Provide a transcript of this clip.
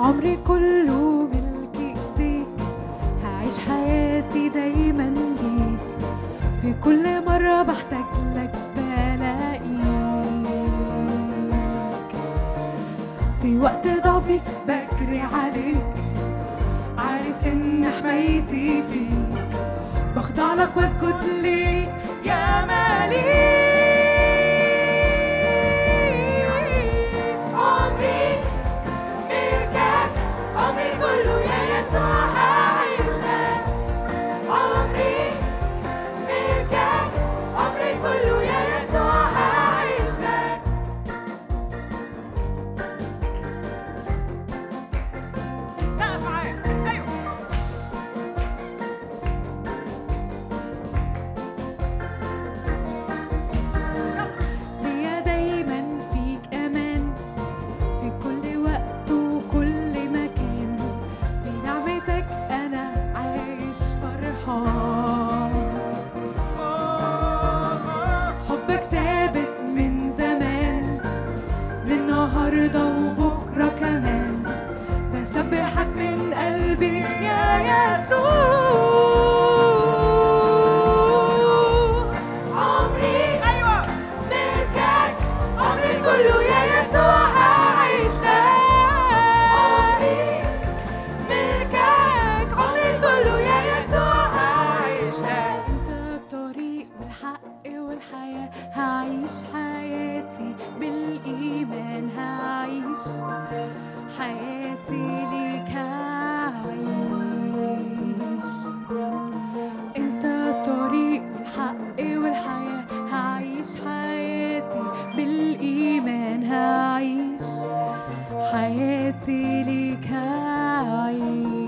عمري كله ملك ايديك هعيش حياتي دايما ليك في كل مرة بحتاج لك بلاقيك في وقت ضعفي بجري عليك عارف ان حمايتي فيك بخضع لك واسجد ليك يا مليك عمري ملكك عمري كله يا يسوع هعيش لك عمري ملكك عمري كله يا يسوع هعيش لك سقف معايا ايوه ليا دايما فيك امان في كل وقت وكل مكان بنعمتك انا عايش فرحان حبك ثابت من زمان للنهارده وبكره كمان بسبحك من قلبي يا يسوع عمري ايوه ملكك عمري كله يا يسوع هعيش لك عمري ملكك عمري كله يا يسوع هعيش لك انت الطريق والحق والحياة هعيش حياتي بالإيمان هعيش حياتي ليك هعيش انت الطريق والحق والحياة هعيش حياتي بالإيمان هعيش حياتي ليك هعيش